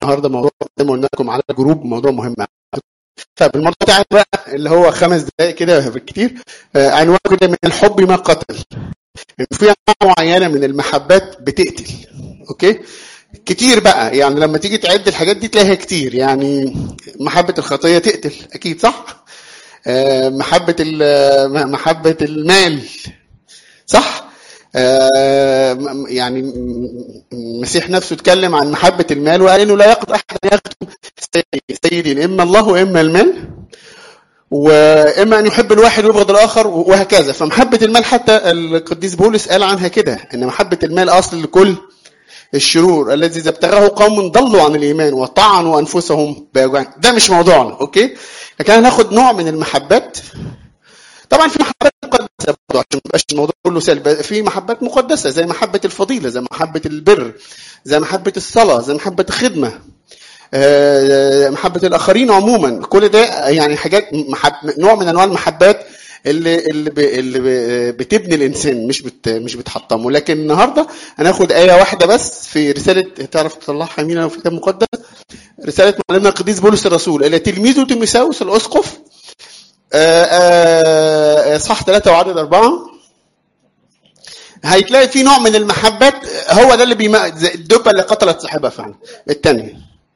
النهارده موضوع زي ما قلنا لكم على الجروب موضوع مهم طيب الموضوع بتاعنا بقى اللي هو خمس دقائق كده بالكتير آه، عنوانه كده من الحب ما قتل إن في انواع معينه من المحبات بتقتل اوكي كتير بقى يعني لما تيجي تعد الحاجات دي تلاقيها كتير يعني محبه الخطيه تقتل اكيد صح آه، محبه ال- محبه المال صح آه، م- يعني م- المسيح نفسه اتكلم عن محبة المال وقال انه لا يقضي احد ان يخدم سيدي- سيدين اما الله واما المال واما ان يحب الواحد ويبغض الاخر وهكذا فمحبة المال حتى القديس بولس قال عنها كده ان محبة المال اصل لكل الشرور الذي اذا ابتغاه قوم ضلوا عن الايمان وطعنوا انفسهم باوجاع ده مش موضوعنا اوكي لكن هناخد نوع من المحبات طبعا في محبات مقدسه برضه عشان ما يبقاش الموضوع كله سلبي في محبات مقدسه زي محبه الفضيله زي محبه البر زي محبه الصلاه زي محبه الخدمه آه، محبه الاخرين عموما كل ده يعني حاجات محب... نوع من انواع المحبات اللي اللي, ب... اللي ب... بتبني الانسان مش بت... مش بتحطمه لكن النهارده هناخد ايه واحده بس في رساله تعرف تطلعها يمين في الكتاب المقدس رساله معلمنا القديس بولس الرسول الى تلميذه تيموثاوس الاسقف آه، آه، صح ثلاثة وعدد أربعة هيتلاقي في نوع من المحبات هو ده اللي بيما زي الدبة اللي قتلت صاحبها فعلا الثانية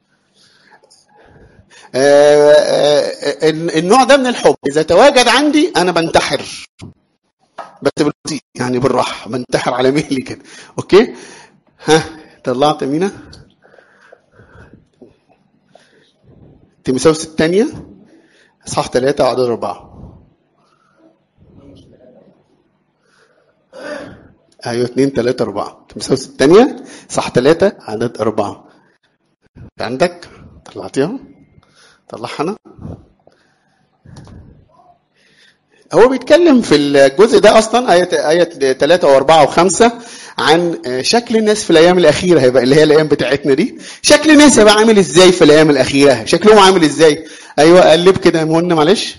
النوع ده من الحب إذا تواجد عندي أنا بنتحر بس بالبطيء يعني بالراحة بنتحر على مهلي كده أوكي ها طلعت مينا تيموثاوس الثانية اصحاح ثلاثة وعدد أربعة أيوة اثنين ثلاثة أربعة تمثال الثانية صح ثلاثة عدد أربعة عندك طلعتيها طلعها أنا هو بيتكلم في الجزء ده أصلا آية آية ثلاثة وأربعة وخمسة عن شكل الناس في الأيام الأخيرة هيبقى اللي هي الأيام بتاعتنا دي شكل الناس هيبقى عامل إزاي في الأيام الأخيرة شكلهم عامل إزاي أيوة قلب كده يا مهنا معلش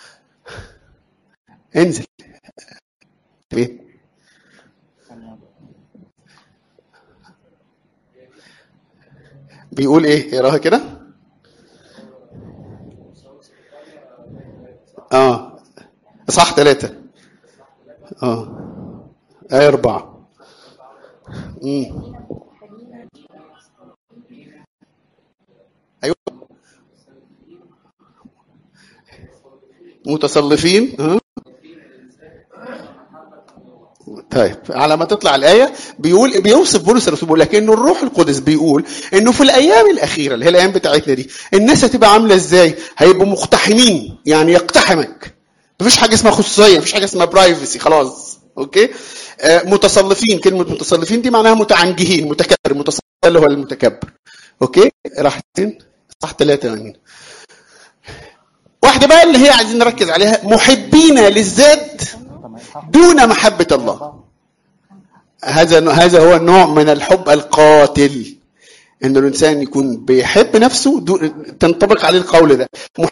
انزل فين بيقول ايه اقراها كده اه صح ثلاثة اه آية أربعة مم. أيوة متصلفين ها طيب على ما تطلع الآية بيقول بيوصف بولس الرسول بيقول لك إنه الروح القدس بيقول إنه في الأيام الأخيرة اللي هي الأيام بتاعتنا دي الناس هتبقى عاملة إزاي؟ هيبقوا مقتحمين يعني يقتحمك مفيش حاجة اسمها خصوصية مفيش حاجة اسمها برايفسي خلاص أوكي؟ آه متصلفين كلمة متصلفين دي معناها متعنجهين متكبر متصلف اللي هو المتكبر أوكي؟ راح فين؟ صح ثلاثة يمين واحدة بقى اللي هي عايزين نركز عليها محبين للذات دون محبة الله هذا هذا هو النوع من الحب القاتل ان الانسان يكون بيحب نفسه دون تنطبق عليه القول ده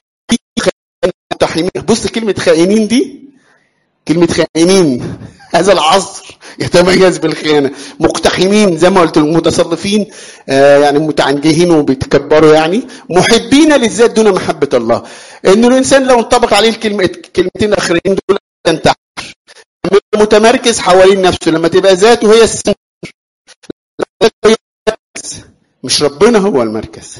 محبين بص كلمة خائنين دي كلمة خائنين هذا العصر يتميز بالخيانة مقتحمين زي ما قلت متصرفين آه يعني متعنجهين وبيتكبروا يعني محبين للذات دون محبة الله انه الانسان لو انطبق عليه الكلمة كلمتين الاخرين دول تنتحر متمركز حوالين نفسه لما تبقى ذاته هي السنتر مش ربنا هو المركز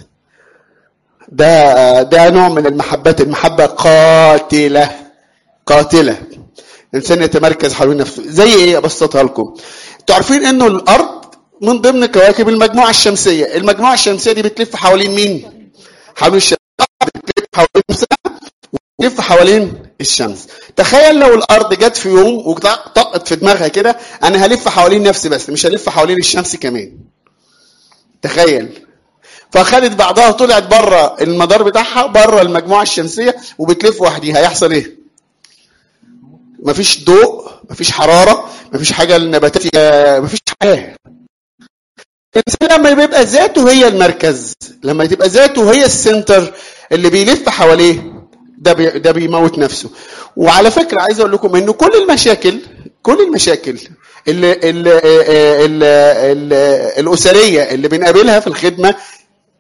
ده ده نوع من المحبات المحبة قاتلة قاتلة الإنسان يتمركز حوالين نفسه زي إيه أبسطها لكم انتوا عارفين إنه الأرض من ضمن كواكب المجموعة الشمسية المجموعة الشمسية دي بتلف حوالين مين؟ حوالين الشمس بتلف حوالين نفسها وتلف حوالين الشمس تخيل لو الارض جت في يوم وطقت في دماغها كده انا هلف حوالين نفسي بس مش هلف حوالين الشمس كمان تخيل فخدت بعضها وطلعت بره المدار بتاعها بره المجموعه الشمسيه وبتلف وحديها هيحصل ايه مفيش ضوء مفيش حراره مفيش حاجه النباتات مفيش حياه الانسان لما يبقى ذاته هي المركز لما تبقى ذاته هي السنتر اللي بيلف حواليه ده بي ده بيموت نفسه وعلى فكره عايز اقول لكم انه كل المشاكل كل المشاكل اللي اللي اللي اللي الاسريه اللي بنقابلها في الخدمه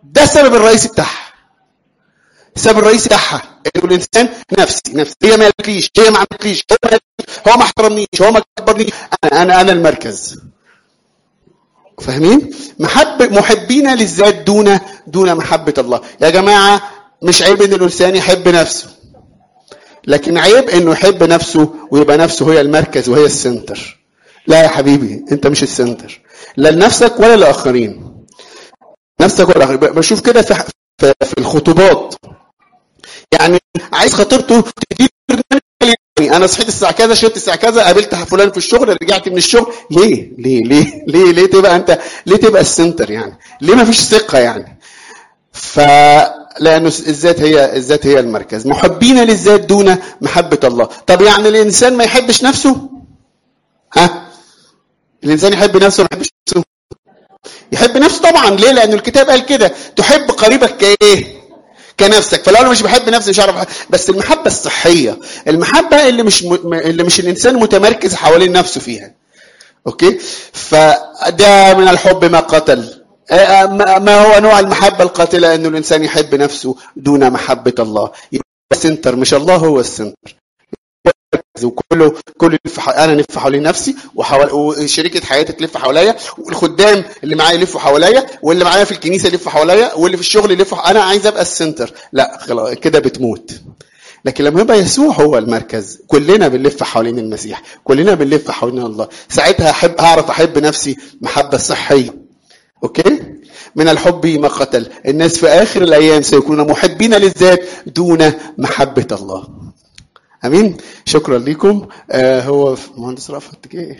ده السبب الرئيسي بتاعها السبب الرئيسي بتاعها انه الانسان نفسي نفسي هي ما قالتليش هي ما عملتليش هو ما قالتليش، هو ما احترمنيش هو ما كبرنيش انا انا انا المركز فاهمين محب محبين للذات دون دون محبه الله يا جماعه مش عيب ان الانسان يحب نفسه لكن عيب انه يحب نفسه ويبقى نفسه هي المركز وهي السنتر لا يا حبيبي انت مش السنتر لا لنفسك ولا للاخرين نفسك ولا الآخرين. بشوف كده في في في الخطوبات يعني عايز خطيبته تديله برنامج يعني انا صحيت الساعه كذا شربت الساعه كذا قابلت فلان في الشغل رجعت من الشغل ليه ليه ليه ليه ليه تبقى انت ليه تبقى السنتر يعني ليه ما فيش ثقه يعني ف لانه الذات هي الذات هي المركز محبين للذات دون محبه الله طب يعني الانسان ما يحبش نفسه ها الانسان يحب نفسه ما يحبش نفسه يحب نفسه طبعا ليه لان الكتاب قال كده تحب قريبك كايه كنفسك فلو انا مش بحب نفسي مش هعرف أحب. بس المحبه الصحيه المحبه اللي مش م... اللي مش الانسان متمركز حوالين نفسه فيها اوكي فده من الحب ما قتل آه، ما ما هو نوع المحبه القاتله انه الانسان يحب نفسه دون محبه الله يبقى السنتر مش الله هو السنتر وكله كله يلف ح- انا الف حوالين نفسي وحوال وشريكه حياتي تلف حواليا والخدام اللي معايا يلفوا حواليا واللي معايا في الكنيسه يلفوا حواليا واللي في الشغل يلفوا ح- انا عايز ابقى السنتر لا خلاص كده بتموت لكن لما يبقى يسوع هو المركز كلنا بنلف حوالين المسيح كلنا بنلف حوالين الله ساعتها احب اعرف احب نفسي محبه صحيه اوكي من الحب ما قتل الناس في اخر الايام سيكونون محبين للذات دون محبه الله امين شكرا لكم آه هو مهندس رأفت ايه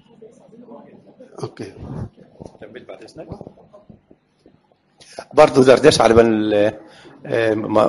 اوكي كمل بعد اذنك برضه دردش على بال آه، ما